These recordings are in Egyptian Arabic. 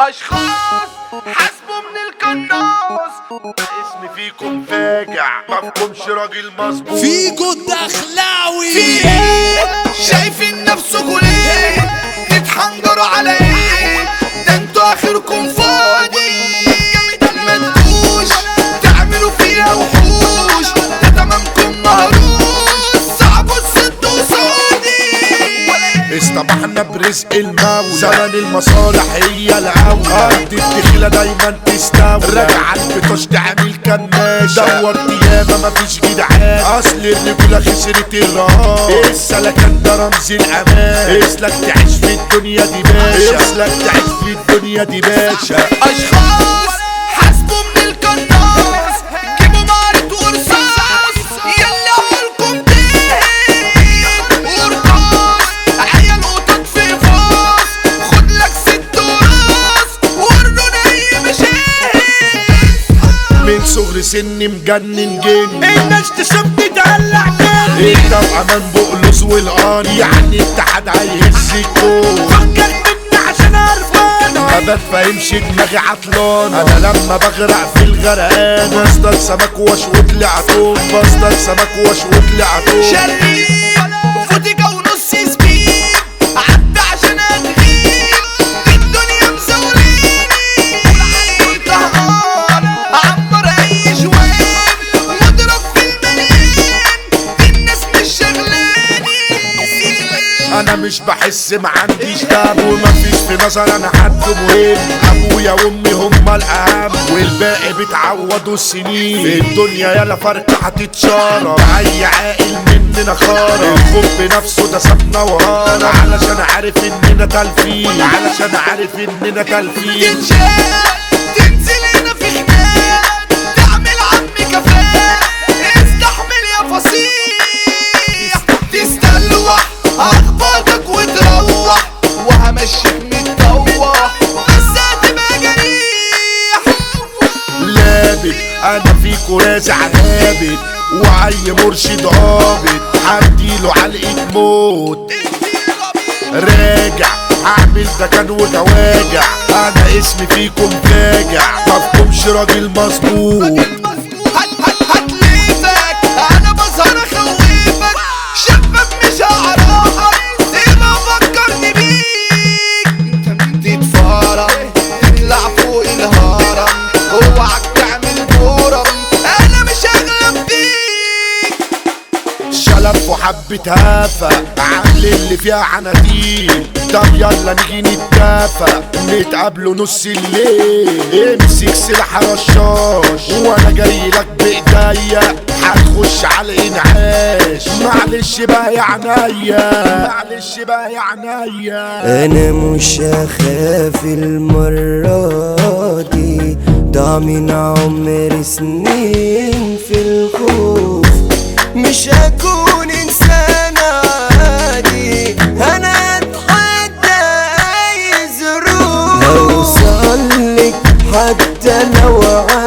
اشخاص حاسبه من القناص اسمي فيكم فاجع مفهومش راجل مظبوط فيجو الدخلاوي في ايه شايفين نفسكوا ليه تتحنجروا على ايه ده انتوا اخركم فاضي ما تجوش تعملوا فيها وحوش ده تمامكم مهروس صعب الصد وصادي اصطبحنا برزق المولى زمن المصالح هي الأولى أرض الدخلة دايما تستولى راجع البطاش تعمل كماشة دورت ياما مفيش جدعان أصل الرجولة خسرت الرهان السلكان ده رمز الأمان اسلك تعيش في الدنيا دي باشا اسلك تعيش في الدنيا دي باشا اشخاص حاسبوا من القناص جيبوا مارد ورصاص يلا قولكم تاني ورقاص عيال قطط في فاص خد لك ست وراس ورنون اي مشاهد من صغر سني مجنن جن الناس تشوف تدلع تاني انت وامان بقلص والقان يعني اتحاد هيهز الكون فكر مني عشان عرفانة ما بتفهمش دماغي عطلان انا لما بغرق في الغرقان بصطاد سمك واشوط لي عطون بصطاد سمك واشوط لي عطون شريف فوتيكا ونص سبيد عدى عشان اتغيب الدنيا مزوليني والعيل طهقان عمر اي جوان مضرب في المليان الناس مش شغلاني انا مش بحس ما عنديش دم ومفيش في نظر انا حد مهم ابويا وامي هما الاهم والباقي بتعوضوا السنين في الدنيا يالا فرق هتتشارى اي عاقل مننا خارى الخوف بنفسه ده سابنا وهارى علشان عارف اننا تالفين علشان عارف اننا تالفين تنشال تنزل هنا في خناق تعمل عمي كفاء استحمل يا فصيح تستلوح اخبطك وتروح وهمشيك متطوح بس هتبقى جريح لابد انا فيكو رازع لابد وعي مرشد عابد هديله علقة موت راجع هعمل ده كان وجواجع انا اسمي فيكم فاجع مفهومش راجل مظبوط هت هت هتليفك انا بظهر اخوفك شباب مش هعرفك ايه ما فكرني بيك انت تتفارم تطلع فوق الهرم اوعك تعمل بورم انا مش هغلب بيك شلف وحبة هافة عامل اللي فيها عناديل طب يلا نيجي نتكافى نتقابلوا نص الليل امسك سلاح رشاش وانا جاي لك بايديا هتخش على الانعاش معلش بقى يا عينيا معلش بقى يا عينيا انا مش هخاف المرة دي ضاع من عمر سنين في الخوف مش هكون انسان عادي انا اتحدى اي ظروف هوصل لك حتى لو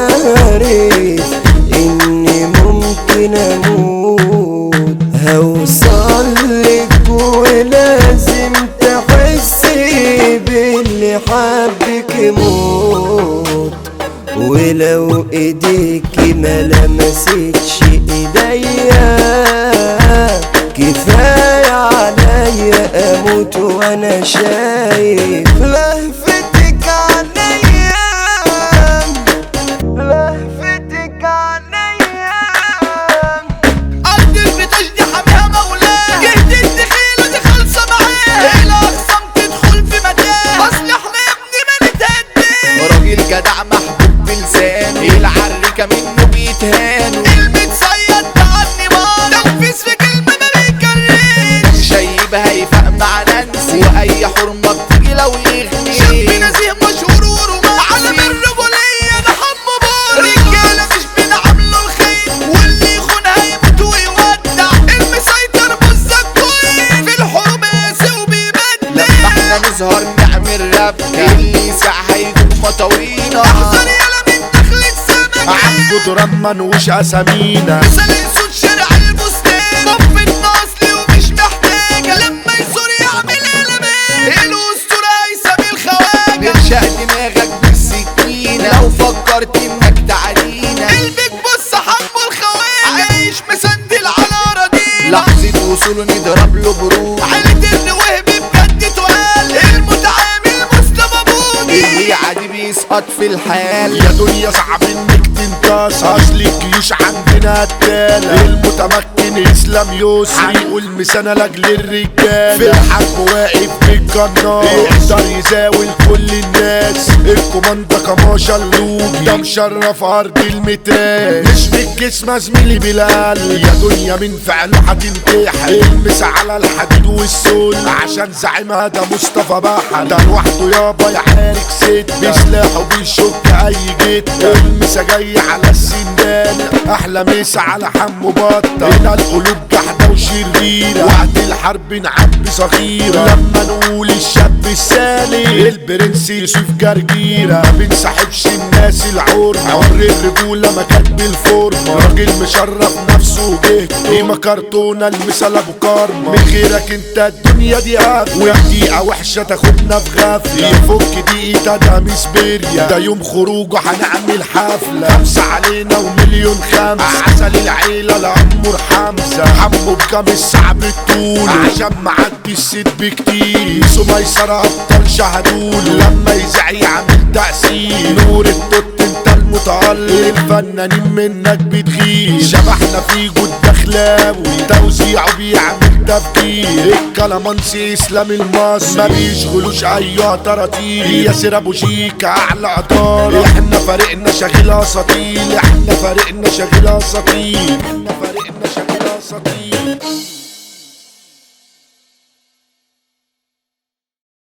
عارف اني ممكن اموت هوصل لك ولازم تحسي باللي حبك موت ولو ايديك ما لمستش ايديا كفاية عليا اموت وانا شايف لهفتك عليا لهفتك عليا ارض البتاش دي حاميها مولاه جهد الدخيلة دي خالصة معاه الاقسام تدخل في متاه اصل احنا يا ابني ما نتهدي راجل جدع محبوب بلسانه العركة منه بيتهانوا المتصيد ده عني مال تنفيذ في كلمة ما بيتكررش شايب هيفاق مع نانسي واي حرمة بتيجي لو يغني شاب نزيه مشهور ورومانسي علم الرجولية ده حمو بوري رجالة مش بنعمله الخير واللي يخون هيموت ويودع المسيطر بالزكوين في الحروب قاسي وبيبدع لما احنا نظهر نعمل راب اللي يسع هيدوب مطاوينا احذر يالا من دخلة سمك عنده درام منوش اسامينا مثل اسود شارع البستان طب الناصلي ومش محتاجة لما يزور يعمل قلبان الاسطورة هيثم الخواجة بنشأ دماغ سقط في الحال يا دنيا صعب انك تنتصر اصل الجيوش عندنا قتالة المتمكن اسلام يوسف هيقول مسانة لاجل الرجالة في الحرب واقف بالقناص يقدر يزاول كل الناس الكوماندا كماشا اللوجي ده مشرف ارض المتاس مش بالجسم زميلي بالقلب يا دنيا من فعله هتنتحر المس على الحديد والسول عشان زعيمها ده مصطفى بحر ده لوحده يابا يحارب ست بسلاحه بيشك اي جيت المسا جاي على السندان احلى مسا على حمو بطة هنا القلوب جحدة وشريرة وقت الحرب نعبي صغيرة لما نقول الشاب السالي البرنس يوسف جرجيرة ما بنسحبش الناس العور عور الرجولة ما كانت بالفورمة راجل مشرف نفسه وجهته قيمة كرتونة المثال ابو كارما من غيرك انت الدنيا دي قافلة ودقيقة وحشة تاخدنا في غفلة يفك دقيقة ده مسبيريا ده يوم خروجه هنعمل حفلة خمسة علينا ومليون خمسة عسل العيلة لعمر حمزة حمو بكام الصعب الطول عشان معدي الست بكتير سميسرة أبطال شهدوله لما يزع يعمل تأثير نور التوت انت المتألق الفنانين منك بتغير شبحنا في جود دخلاوي توزيعه بيعمل تفكير الكلامانسي اسلام المصري ما بيشغلوش اي طراطيل ياسر ابو شيك اعلى عطار احنا فريقنا شغيل اساطيل احنا فريقنا شغيل اساطيل احنا فريقنا شغيل اساطيل